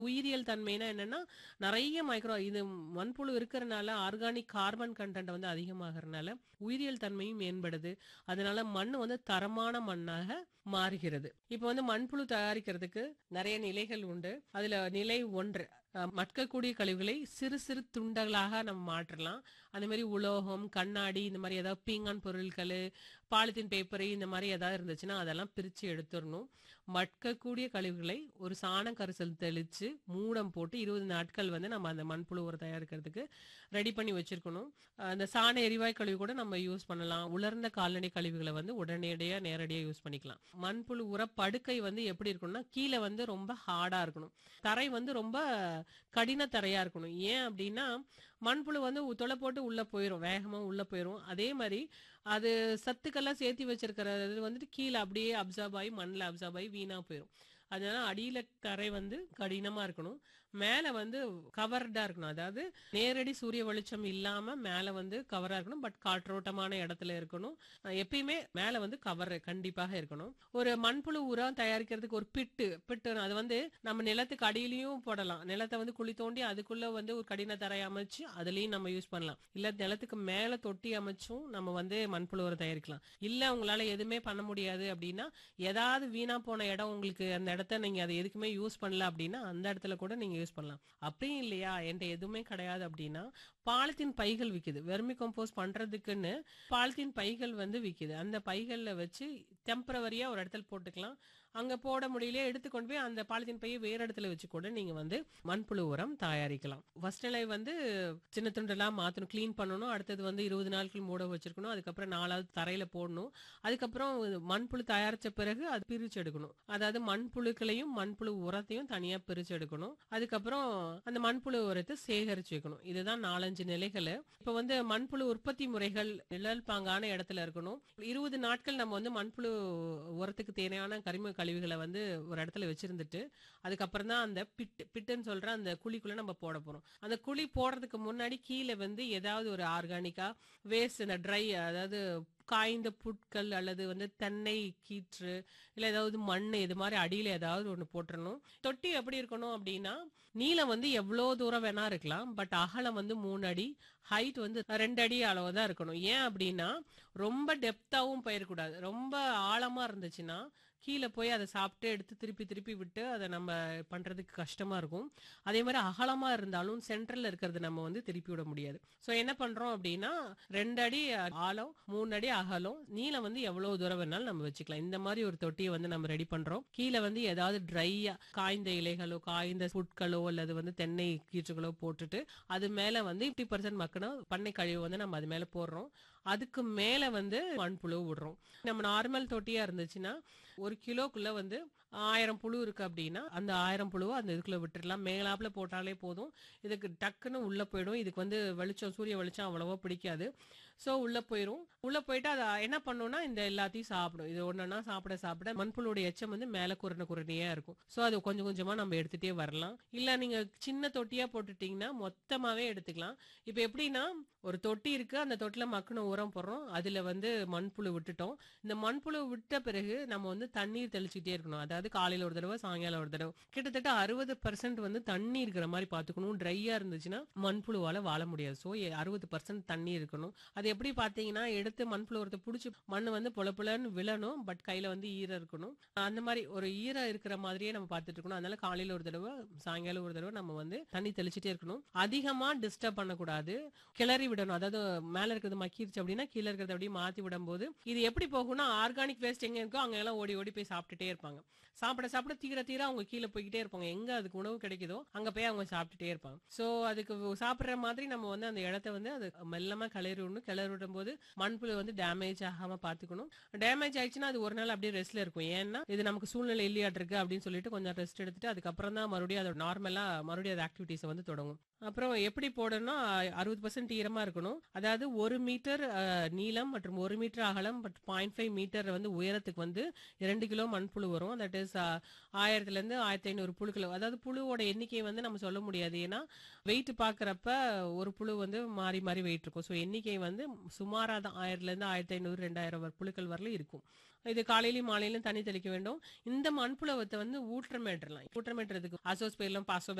உயிரியல் தன்மைனா என்னன்னா நிறைய மைக்ரோ இது மண்புழு இருக்கிறனால ஆர்கானிக் கார்பன் கண்டென்ட் வந்து அதிகமாகறனால உயிரியல் தன்மையும் மேம்படுது அதனால மண் வந்து தரமான மண்ணாக மாறுகிறது இப்போ வந்து மண்புழு தயாரிக்கிறதுக்கு நிறைய நிலைகள் உண்டு அதுல நிலை ஒன்று அஹ், மட்கக்கூடிய கழிவுகளை சிறு சிறு துண்டங்களாக நம்ம மாற்றலாம் அந்த மாதிரி உலோகம் கண்ணாடி இந்த மாதிரி ஏதாவது பீங்கான் பொருட்கள் பாலித்தீன் பேப்பர் இந்த மாதிரி ஏதாவது இருந்துச்சுன்னா அதெல்லாம் பிரிச்சு எடுத்துடணும் மட்கக்கூடிய கழிவுகளை ஒரு சாண கரிசல் தெளிச்சு மூடம் போட்டு இருபது நாட்கள் வந்து நம்ம அந்த மண்புழு உரம் தயாரிக்கிறதுக்கு ரெடி பண்ணி வச்சிருக்கணும் அஹ் அந்த சாண எரிவாயு கழிவு கூட நம்ம யூஸ் பண்ணலாம் உலர்ந்த கால்நடை கழிவுகளை வந்து உடனடியா நேரடியா யூஸ் பண்ணிக்கலாம் மண்புழு உர படுக்கை வந்து எப்படி இருக்கணும்னா கீழே வந்து ரொம்ப ஹார்டா இருக்கணும் தரை வந்து ரொம்ப கடின தரையா இருக்கணும் ஏன் அப்படின்னா மண்புழு வந்து உ- தொலை போட்டு உள்ள போயிடும் வேகமா உள்ள போயிடும் அதே மாதிரி அது சத்துக்கெல்லாம் சேர்த்து வச்சிருக்கிறது வந்துட்டு கீழே அப்படியே அப்சார்ப் ஆகி மண்ணில் அப்சார்ப் ஆகி வீணா போயிடும் அதனால அடியில தரை வந்து கடினமா இருக்கணும் மேல வந்து கவர்டா இருக்கணும் அதாவது நேரடி சூரிய வெளிச்சம் இல்லாம மேல வந்து கவரா இருக்கணும் பட் காற்றோட்டமான இடத்துல இருக்கணும் அஹ் எப்பயுமே மேல வந்து கவர் கண்டிப்பாக இருக்கணும் ஒரு மண்புழு உரம் தயாரிக்கிறதுக்கு ஒரு பிட்டு பிட்டு அது வந்து நம்ம நிலத்துக்கு அடியிலையும் போடலாம் நிலத்தை வந்து குழி தோண்டி அதுக்குள்ள வந்து ஒரு கடின தரை அமைச்சு அதுலயும் நம்ம யூஸ் பண்ணலாம் இல்ல நிலத்துக்கு மேல தொட்டி அமைச்சும் நம்ம வந்து மண்புழு உரம் தயாரிக்கலாம் இல்ல உங்களால எதுவுமே பண்ண முடியாது அப்படின்னா ஏதாவது வீணா போன இடம் உங்களுக்கு அந்த இடத்த நீங்க அதை எதுக்குமே யூஸ் பண்ணல அப்படின்னா அந்த இடத்துல கூட நீங்க யூஸ் பண்ணலாம் அப்படியும் இல்லையா என்கிட்ட எதுவுமே கிடையாது அப்படின்னா பாலித்தீன் பைகள் விக்குது வெர்மி கம்போஸ் பண்றதுக்குன்னு பாலித்தீன் பைகள் வந்து விக்குது அந்த பைகள்ல வச்சு டெம்பரவரியா ஒரு இடத்துல போட்டுக்கலாம் அங்க போட முடியலையே எடுத்து கொண்டு போய் அந்த பாலித்தீன் பையை வேற இடத்துல வச்சு கூட நீங்க வந்து மண்புழு உரம் தயாரிக்கலாம் ஃபர்ஸ்ட் நிலை வந்து சின்ன துண்டெல்லாம் மாத்தணும் க்ளீன் பண்ணணும் அடுத்தது வந்து இருபது நாட்கள் மூட வச்சிருக்கணும் அதுக்கப்புறம் நாலாவது தரையில போடணும் அதுக்கப்புறம் மண்புழு தயாரிச்ச பிறகு அது பிரிச்சு எடுக்கணும் அதாவது மண்புழுக்களையும் மண்புழு உரத்தையும் தனியா பிரிச்சு எடுக்கணும் அதுக்கப்புறம் அந்த மண்புழு உரத்தை சேகரிச்சு வைக்கணும் இதுதான் நாலஞ்சு நிலைகள் இப்ப வந்து மண்புழு உற்பத்தி முறைகள் நிழல் பாங்கான இடத்துல இருக்கணும் இருபது நாட்கள் நம்ம வந்து மண்புழு உரத்துக்கு தேவையான கரிம கழிவுகளை வந்து ஒரு இடத்துல வச்சிருந்துட்டு அதுக்கப்புறம் தான் அந்த பிட் பிட்டுன்னு சொல்ற அந்த குழிக்குள்ள நம்ம போட போறோம் அந்த குழி போடுறதுக்கு முன்னாடி கீழே வந்து ஏதாவது ஒரு ஆர்கானிக்கா வேஸ்ட் இந்த ட்ரை அதாவது காய்ந்த புட்கள் அல்லது வந்து தென்னை கீற்று இல்ல ஏதாவது மண் இது மாதிரி அடியில ஏதாவது ஒண்ணு போட்டுறணும் தொட்டி எப்படி இருக்கணும் அப்படின்னா நீளம் வந்து எவ்வளவு தூரம் வேணா இருக்கலாம் பட் அகலம் வந்து மூணு அடி ஹைட் வந்து ரெண்டு அடி அளவு தான் இருக்கணும் ஏன் அப்படின்னா ரொம்ப டெப்தாவும் போயிடக்கூடாது ரொம்ப ஆழமா இருந்துச்சுன்னா கீழே போய் அதை சாப்பிட்டு எடுத்து திருப்பி திருப்பி விட்டு அதை நம்ம பண்றதுக்கு கஷ்டமா இருக்கும் அதே மாதிரி அகலமா இருந்தாலும் சென்ட்ரல்ல இருக்கிறது நம்ம வந்து திருப்பி விட முடியாது சோ என்ன பண்றோம் அப்படின்னா ரெண்டு அடி ஆழம் மூணு அடி அகலம் நீளம் வந்து எவ்வளவு தூரம் வேணாலும் நம்ம வச்சுக்கலாம் இந்த மாதிரி ஒரு தொட்டியை வந்து நம்ம ரெடி பண்றோம் கீழே வந்து ஏதாவது ட்ரையா காய்ந்த இலைகளோ காய்ந்த புட்களோ அல்லது வந்து தென்னை கீற்றுகளோ போட்டுட்டு அது மேல வந்து ஃபிஃப்டி பர்சன்ட் மக்கணும் பண்ணை கழிவு வந்து நம்ம அது மேல போடுறோம் அதுக்கு மேல வந்து மண்புழு விடுறோம் நம்ம நார்மல் தொட்டியா இருந்துச்சுன்னா ஒரு கிலோக்குள்ள வந்து ஆயிரம் புழு இருக்கு அப்படின்னா அந்த ஆயிரம் புழுவை அந்த இதுக்குள்ள விட்டுறலாம் மேலாப்புல போட்டாலே போதும் இதுக்கு டக்குன்னு உள்ள போயிடும் இதுக்கு வந்து வெளிச்சம் சூரிய வெளிச்சம் அவ்வளவா பிடிக்காது சோ உள்ள போயிடும் உள்ள போயிட்டு அதை என்ன பண்ணும்னா இந்த எல்லாத்தையும் சாப்பிடும் இது ஒண்ணுன்னா சாப்பிட சாப்பிட மண்புழுடைய எச்சம் வந்து மேல குரண குரணியா இருக்கும் சோ அது கொஞ்சம் கொஞ்சமா நம்ம எடுத்துட்டே வரலாம் இல்ல நீங்க சின்ன தொட்டியா போட்டுட்டீங்கன்னா மொத்தமாவே எடுத்துக்கலாம் இப்ப எப்படின்னா ஒரு தொட்டி இருக்கு அந்த தொட்டில மக்குன உரம் போடுறோம் அதுல வந்து மண்புழு விட்டுட்டோம் இந்த மண்புழு விட்ட பிறகு நம்ம வந்து தண்ணீர் தெளிச்சுட்டே இருக்கணும் அதாவது காலையில ஒரு தடவை சாயங்காலம் ஒரு தடவை கிட்டத்தட்ட அறுபது பர்சன்ட் வந்து தண்ணி இருக்கிற மாதிரி பாத்துக்கணும் ட்ரையா இருந்துச்சுன்னா மண்புழுவால வாழ முடியாது சோ அறுபது பர்சன்ட் தண்ணி இருக்கணும் அது எப்படி பாத்தீங்கன்னா எடுத்து மண்புழு உரத்தை புடிச்சு மண் வந்து பொல பொலன்னு விழணும் பட் கையில வந்து ஈரம் இருக்கணும் அந்த மாதிரி ஒரு ஈரம் இருக்கிற மாதிரியே நம்ம பார்த்துட்டு இருக்கணும் அதனால காலையில ஒரு தடவை சாயங்காலம் ஒரு தடவை நம்ம வந்து தண்ணி தெளிச்சுட்டே இருக்கணும் அதிகமா டிஸ்டர்ப் பண்ணக்கூடாது கிளறி விடணும் அதாவது மேல இருக்கிறது மக்கிருச்சு அப்படின்னா கீழே இருக்கிறத அப்படியே மாத்தி விடும்போது இது எப்படி போகும்னா ஆர்கானிக் வேஸ்ட் எங்க இருக்கோ அங்க எல்லாம் ஓடி ஓடி போய் சாப்பிட்டுட்டே இருப்பாங்க சாப்பிட சாப்பிட தீர தீர அவங்க கீழே போய்கிட்டே இருப்பாங்க எங்க அதுக்கு உணவு கிடைக்குதோ அங்க போய் அவங்க சாப்பிட்டுட்டே இருப்பாங்க சோ அதுக்கு சாப்பிடுற மாதிரி நம்ம வந்து அந்த இடத்த வந்து அது மெல்லமா கிளறி விடணும் கிளறி விடும்போது மண்புழு வந்து டேமேஜ் ஆகாம பாத்துக்கணும் டேமேஜ் ஆயிடுச்சுன்னா அது ஒரு நாள் அப்படியே ரெஸ்ட்ல இருக்கும் ஏன்னா இது நமக்கு சூழ்நிலை இல்லையாட்டு இருக்கு அப்படின்னு சொல்லிட்டு கொஞ்சம் ரெஸ்ட் எடுத்துட்டு அதுக்கப்புறம் தான் மறுபடியும் அதோட நார்மலா மறுபடியும் அது ஆக்டிவிட்டிஸ் வந்து தொடங்கும் அப்புறம் எப்படி போடணும்னா அறுபது பர்சன்ட் ஈரமா இருக்கணும் அதாவது ஒரு மீட்டர் அஹ், நீளம் மற்றும் ஒரு மீட்டர் அகலம் பட் பாயிண்ட் ஃபைவ் மீட்டர் வந்து உயரத்துக்கு வந்து இரண்டு கிலோ மண்புழு வரும் தட் இஸ் ஆயிரத்துல இருந்து ஆயிரத்தி ஐநூறு புழுக்கள் அதாவது புழுவோட எண்ணிக்கை வந்து நம்ம சொல்ல முடியாது ஏன்னா வெயிட் பாக்குறப்ப ஒரு புழு வந்து மாறி மாறி வெயிட் இருக்கும் ஸோ எண்ணிக்கை வந்து சுமாரா தான் ஆயிரத்துல இருந்து ஆயிரத்தி ஐநூறு ரெண்டாயிரம் வரை புழுக்கள் வரல இருக்கும் இது காலையிலயும் மாலையிலும் தண்ணி தெளிக்க வேண்டும் இந்த மண்புழு உரத்தை வந்து ஊற்றமேற்றலாம் ஊற்றமேற்றதுக்கு அசோஸ்பைரிலம் பாசோ